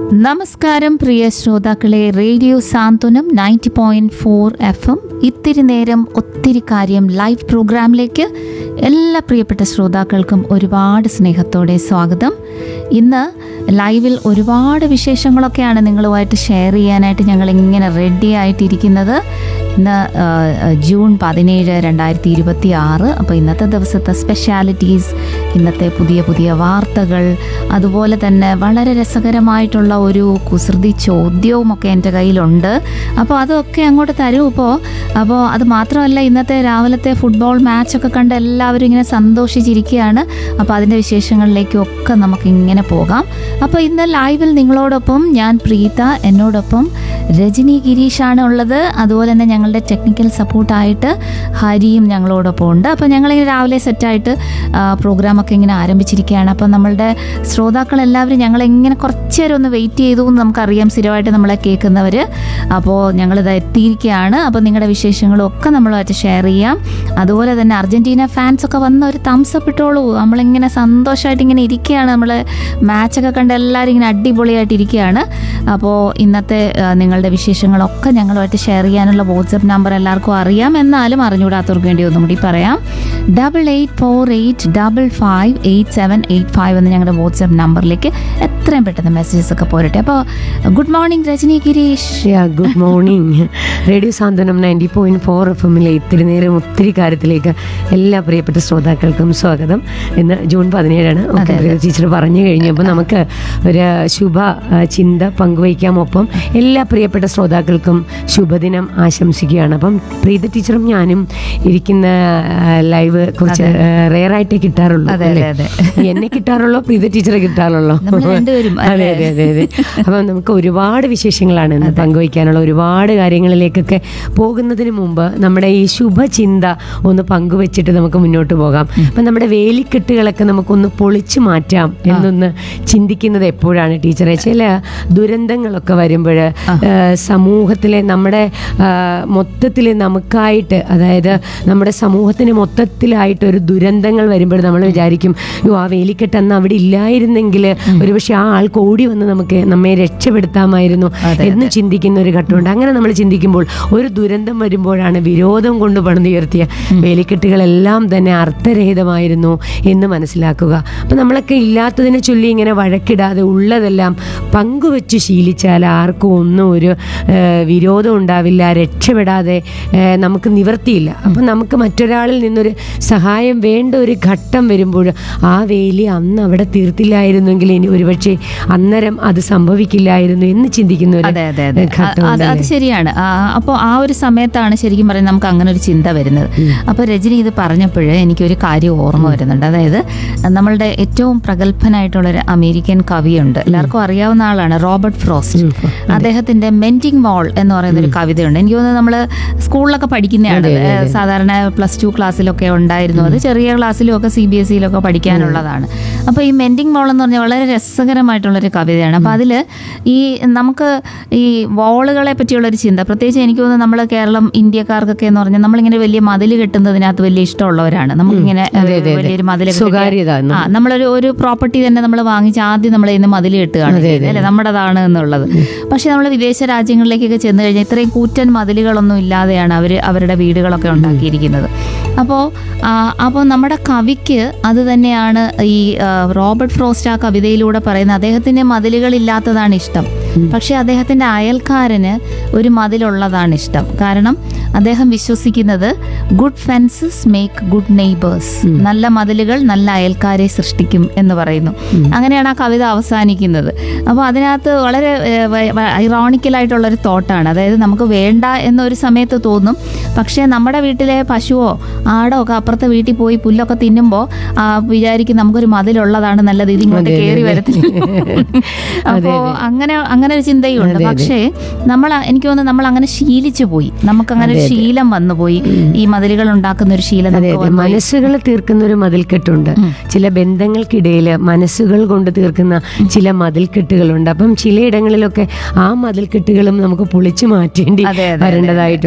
നമസ്കാരം പ്രിയ ശ്രോതാക്കളെ radio Santhwanam ninety point four F M ഇത്തിരി നേരം ഒത്തിരി കാര്യം ലൈവ് പ്രോഗ്രാമിലേക്ക് എല്ലാ പ്രിയപ്പെട്ട ശ്രോതാക്കൾക്കും ഒരുപാട് സ്നേഹത്തോടെ സ്വാഗതം ഇന്ന് ലൈവിൽ ഒരുപാട് വിശേഷങ്ങളൊക്കെയാണ് നിങ്ങളുമായിട്ട് ഷെയർ ചെയ്യാനായിട്ട് ഞങ്ങൾ ഇങ്ങനെ റെഡി ആയിട്ടിരിക്കുന്നത് ഇന്ന് ആ, ജൂൺ പതിനേഴ് രണ്ടായിരത്തി ഇരുപത്തി ആറ് അപ്പോൾ ഇന്നത്തെ ദിവസത്തെ സ്പെഷ്യാലിറ്റീസ് ഇന്നത്തെ പുതിയ പുതിയ വാർത്തകൾ അതുപോലെ തന്നെ വളരെ രസകരമായിട്ടുള്ള ഒരു കുസൃതി ചോദ്യവും ഒക്കെ എൻ്റെ കയ്യിലുണ്ട് അപ്പോൾ അതൊക്കെ അങ്ങോട്ട് തരൂ ഇപ്പോൾ അപ്പോൾ അത് മാത്രമല്ല ഇന്നത്തെ രാവിലത്തെ ഫുട്ബോൾ മാച്ചൊക്കെ കണ്ട് എല്ലാവരും ഇങ്ങനെ സന്തോഷിച്ചിരിക്കുകയാണ് അപ്പോൾ അതിൻ്റെ വിശേഷങ്ങളിലേക്കും ഒക്കെ നമുക്ക് ഇങ്ങനെ പോകാം അപ്പോൾ ഇന്ന് ലൈവിൽ നിങ്ങളോടൊപ്പം ഞാൻ പ്രീത എന്നോടൊപ്പം രജനി ഗിരീഷാണ് ഉള്ളത് അതുപോലെ തന്നെ ഞങ്ങളുടെ ടെക്നിക്കൽ സപ്പോർട്ടായിട്ട് ഹരിയും ഞങ്ങളോടൊപ്പം ഉണ്ട് അപ്പോൾ ഞങ്ങളിങ്ങനെ രാവിലെ സെറ്റായിട്ട് പ്രോഗ്രാമൊക്കെ ഇങ്ങനെ ആരംഭിച്ചിരിക്കുകയാണ് അപ്പോൾ നമ്മളുടെ ശ്രോതാക്കളെല്ലാവരും ഞങ്ങളിങ്ങനെ കുറച്ച് നേരം ഒന്ന് വെയിറ്റ് ചെയ്തു എന്ന് നമുക്കറിയാം സ്ഥിരമായിട്ട് നമ്മളെ കേൾക്കുന്നവർ അപ്പോൾ ഞങ്ങളിത് എത്തിയിരിക്കുകയാണ് അപ്പോൾ നിങ്ങളുടെ വിശേഷങ്ങളും ഒക്കെ നമ്മളുമായിട്ട് ഷെയർ ചെയ്യാം അതുപോലെ തന്നെ അർജൻറ്റീന ഫാൻസ് ഒക്കെ വന്ന് ഒരു തംസപ്പ് ഇട്ടോളൂ നമ്മളിങ്ങനെ സന്തോഷമായിട്ട് ഇങ്ങനെ ഇരിക്കുകയാണ് നമ്മൾ മാച്ചൊക്കെ കണ്ട് എല്ലാവരും ഇങ്ങനെ അടിപൊളിയായിട്ട് ഇരിക്കുകയാണ് അപ്പോൾ ഇന്നത്തെ ആ, നിങ്ങളുടെ വിശേഷങ്ങളൊക്കെ ഞങ്ങളുമായിട്ട് ഷെയർ ചെയ്യാനുള്ള വാട്സപ്പ് നമ്പർ എല്ലാവർക്കും അറിയാം എന്നാലും അറിഞ്ഞുകൂടാത്തവർക്ക് വേണ്ടി ഒന്നും കൂടി പറയാം double eight four eight double five eight seven eight five എന്ന ഞങ്ങളുടെ വാട്സപ്പ് നമ്പറിലേക്ക് എത്രയും പെട്ടെന്ന് മെസ്സേജസ് ഒക്കെ പോരട്ടെ അപ്പോൾ good morning Rajani Girish good morning radio Santhwanam ninety point four F എമ്മിലെ ഇത്തിരി നേരം ഒത്തിരി കാര്യത്തിലേക്ക് എല്ലാ പ്രിയപ്പെട്ട ശ്രോതാക്കൾക്കും സ്വാഗതം ഇന്ന് ജൂൺ പതിനേഴാണ് ഓക്കെ പ്രിയ ടീച്ചർ പറഞ്ഞു കഴിഞ്ഞപ്പോൾ നമുക്ക് ഒരു ശുഭ ആ, ചിന്ത പങ്കുവയ്ക്കാം ഒപ്പം എല്ലാ പ്രിയപ്പെട്ട ശ്രോതാക്കൾക്കും ശുഭദിനം ആശംസിക്കുകയാണ് അപ്പം പ്രീത ടീച്ചറും ഞാനും ഇരിക്കുന്ന ലൈവ് കുറച്ച് റെയറായിട്ടേ കിട്ടാറുള്ളൂ അതെ, അല്ലേ? അതെ, എന്നെ കിട്ടാറുള്ളൂ പ്രീത ടീച്ചറെ കിട്ടാറുള്ളൂ നമ്മൾ രണ്ടുപേരും, അതെ അല്ലേ? അതെ അതെ അതെ അപ്പം നമുക്ക് ഒരുപാട് വിശേഷങ്ങളാണ് ഇന്ന് പങ്കുവയ്ക്കാനുള്ള ഒരുപാട് കാര്യങ്ങളിലേക്കൊക്കെ പോകുന്നതിന് മുമ്പ് നമ്മുടെ ഈ ശുഭചിന്ത ഒന്ന് പങ്കുവെച്ചിട്ട് നമുക്ക് മുന്നോട്ട് പോകാം അപ്പം നമ്മുടെ വേലിക്കെട്ടുകളൊക്കെ നമുക്കൊന്ന് പൊളിച്ചു മാറ്റാം എന്നൊന്ന് ചിന്തിക്കുന്നത് എപ്പോഴാണ് ടീച്ചറെ ചില ദുരന്തങ്ങളൊക്കെ വരുമ്പോൾ സമൂഹത്തിലെ നമ്മുടെ മൊത്തത്തിൽ നമുക്കായിട്ട് അതായത് നമ്മുടെ സമൂഹത്തിന് മൊത്തത്തിലായിട്ട് ഒരു ദുരന്തങ്ങൾ വരുമ്പോൾ നമ്മൾ വിചാരിക്കും യോ ആ വേലിക്കെട്ട് അന്ന് അവിടെ ഇല്ലായിരുന്നെങ്കിൽ ഒരുപക്ഷെ ആ ആൾക്ക് ഓടി വന്ന് നമുക്ക് നമ്മെ രക്ഷപ്പെടുത്താമായിരുന്നു എന്ന് ചിന്തിക്കുന്ന ഒരു ഘട്ടമുണ്ട് അങ്ങനെ നമ്മൾ ചിന്തിക്കുമ്പോൾ ഒരു ദുരന്തം വരുമ്പോഴാണ് വിരോധം കൊണ്ട് പണിതുയർത്തിയ വേലിക്കെട്ടുകളെല്ലാം തന്നെ അർത്ഥരഹിതമായിരുന്നു എന്ന് മനസ്സിലാക്കുക അപ്പം നമ്മളൊക്കെ ഇല്ലാത്തതിനെ ചൊല്ലി ഇങ്ങനെ വഴക്കിടാതെ ഉള്ളതെല്ലാം പങ്കുവെച്ച് ശീലിച്ചാൽ ആർക്കും ഒന്നും ഒരു ഏഹ്, വിരോധം ഉണ്ടാവില്ല രക്ഷപ്പെടാതെ ഏഹ്, നമുക്ക് നിവർത്തിയില്ല അപ്പം നമുക്ക് മറ്റൊരാളിൽ നിന്നൊരു സഹായം വേണ്ട ഒരു ഘട്ടം വരുമ്പോൾ ആ വേലി അന്ന് അവിടെ തീർത്തില്ലായിരുന്നെങ്കിൽ ഇനി ഒരുപക്ഷെ അന്നേരം അത് സംഭവിക്കില്ലായിരുന്നു എന്ന് ചിന്തിക്കുന്ന ഒരു അതെ അതെ അതെ ഘട്ടം അത് അത് ശരിയാണ് അപ്പോൾ ആ ഒരു സമയത്താണ് ശരിക്കും പറയുന്നത് നമുക്ക് അങ്ങനെ ഒരു ചിന്ത വരുന്നത് അപ്പോൾ രജനി ഇത് പറഞ്ഞപ്പോൾ എനിക്കൊരു കാര്യം ഓർമ്മ വരുന്നുണ്ട് അതായത് നമ്മളുടെ ഏറ്റവും പ്രഗത്ഭനായിട്ടുള്ള ഒരു അമേരിക്കൻ കവിയുണ്ട് എല്ലാവർക്കും അറിയാവുന്ന ആളാണ് റോബർട്ട് ഫ്രോസ്റ്റ് അദ്ദേഹത്തിന്റെ മെന്റിങ് വാൾ എന്ന് പറയുന്ന ഒരു കവിതയുണ്ട് എനിക്ക് തോന്നുന്നു നമ്മൾ സ്കൂളിലൊക്കെ പഠിക്കുന്നതാണ് ഏഹ് സാധാരണ പ്ലസ് ടു ക്ലാസ്സിലൊക്കെ ഉണ്ടായിരുന്നു അത് ചെറിയ ക്ലാസ്സിലും ഒക്കെ സി ബി എസ് സിയിലൊക്കെ പഠിക്കാനുള്ളതാണ് അപ്പോൾ ഈ മെന്റിങ് വാൾ എന്ന് പറഞ്ഞാൽ വളരെ രസകരമായിട്ടുള്ളൊരു കവിതയാണ് അപ്പോൾ അതിൽ ഈ നമുക്ക് ഈ വാളുകളെ പറ്റിയുള്ള ഒരു ചിന്ത പ്രത്യേകിച്ച് എനിക്ക് തോന്നുന്നു നമ്മൾ കേരളം ഇന്ത്യക്കാർക്കൊക്കെ എന്ന് പറഞ്ഞാൽ നമ്മളിങ്ങനെ വലിയ മതിൽ കെട്ടുന്നതിനകത്ത് വലിയ ഇഷ്ടമുള്ളവരാണ് നമുക്കിങ്ങനെ വലിയൊരു മതിൽ സ്വകാര്യത എന്ന്. ആ നമ്മളൊരു ഒരു പ്രോപ്പർട്ടി തന്നെ നമ്മൾ വാങ്ങിച്ച് ആദ്യം നമ്മൾ ഇന്ന് മതിൽ കെട്ടുകയാണ് ചെയ്യുന്നത് അല്ലേ നമ്മുടേതാണ് എന്നുള്ളത് പക്ഷെ നമ്മൾ വിദേശ രാജ്യങ്ങളിലേക്കൊക്കെ ചെന്ന് കഴിഞ്ഞാൽ ഇത്രയും കൂറ്റൻ മതിലുകളൊന്നും ഇല്ലാതെയാണ് അവർ അവരുടെ വീടുകളൊക്കെ ഉണ്ടാക്കിയിരിക്കുന്നത് അപ്പോൾ അപ്പോൾ നമ്മുടെ കവിക്ക് അത് തന്നെയാണ് ഈ ആ, റോബർട്ട് ഫ്രോസ്റ്റ് ആ കവിതയിലൂടെ പറയുന്നത് അദ്ദേഹത്തിന് മതിലുകളില്ലാത്തതാണ് ഇഷ്ടം പക്ഷെ അദ്ദേഹത്തിന്റെ അയൽക്കാരന് ഒരു മതിലുള്ളതാണ് ഇഷ്ടം കാരണം അദ്ദേഹം വിശ്വസിക്കുന്നത് good fences make good neighbours നല്ല മതിലുകൾ നല്ല അയൽക്കാരെ സൃഷ്ടിക്കും എന്ന് പറയുന്നു അങ്ങനെയാണ് ആ കവിത അവസാനിക്കുന്നത് അപ്പോൾ അതിനകത്ത് വളരെ ഐറോണിക്കലായിട്ടുള്ള ഒരു തോട്ടാണ് അതായത് നമുക്ക് വേണ്ട എന്നൊരു സമയത്ത് തോന്നും പക്ഷേ നമ്മുടെ വീട്ടിലെ പശുവോ ആടോ ഒക്കെ അപ്പുറത്തെ വീട്ടിൽ പോയി പുല്ലൊക്കെ തിന്നുമ്പോൾ വിചാരിക്കും നമുക്കൊരു മതിലുള്ളതാണ് നല്ലത് ഇതിങ്ങോട്ട് കയറി വരത്തില്ല അപ്പോൾ അങ്ങനെ അങ്ങനെ ഒരു ചിന്തയുണ്ട് പക്ഷേ നമ്മൾ എനിക്ക് തോന്നുന്നു നമ്മൾ അങ്ങനെ ശീലിച്ചു പോയി നമുക്ക് അങ്ങനെ ഒരു ശീലം വന്നുപോയി ഈ മതിലുകൾ ഉണ്ടാക്കുന്ന ഒരു ശീലം അതെ നമുക്ക് അതെ മനസ്സുകൾ തീർക്കുന്ന ഒരു മതിൽക്കെട്ടുണ്ട് ചില ബന്ധങ്ങൾക്കിടയിൽ മനസ്സുകൾ കൊണ്ട് തീർക്കുന്ന ചില മതിൽക്കെട്ടുകളുണ്ട് അപ്പം ചിലയിടങ്ങളിലൊക്കെ ആ മതിൽക്കെട്ടുകളും നമുക്ക് പൊളിച്ചു മാറ്റേണ്ടി അതെ, അതെ, അതെ. വരേണ്ടതായിട്ടുണ്ട്